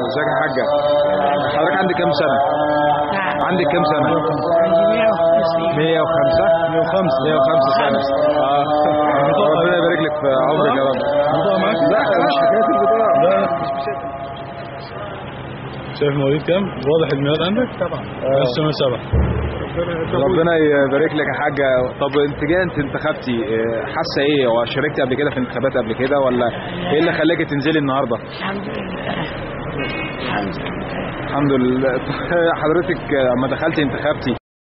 ازيك يا حاجه حضرتك عندك كام سنه نعم عندك كام سنه عندي 150 105 105 105 سنه اه ربنا يبارك لك في عمرك يا رب لا مش حكايه البطاقه شايف مواليد كام؟ واضح الميلاد عندك؟ طبعا 1907 ربنا يبارك لك يا حاجه طب انت جاي انت انتخبتي اه، حاسه ايه هو شاركتي قبل كده في انتخابات قبل كده ولا ايه اللي خلاكي تنزلي النهارده الحمد لله الحمد لله الحمد لله حضرتك لما دخلتي انتخبتي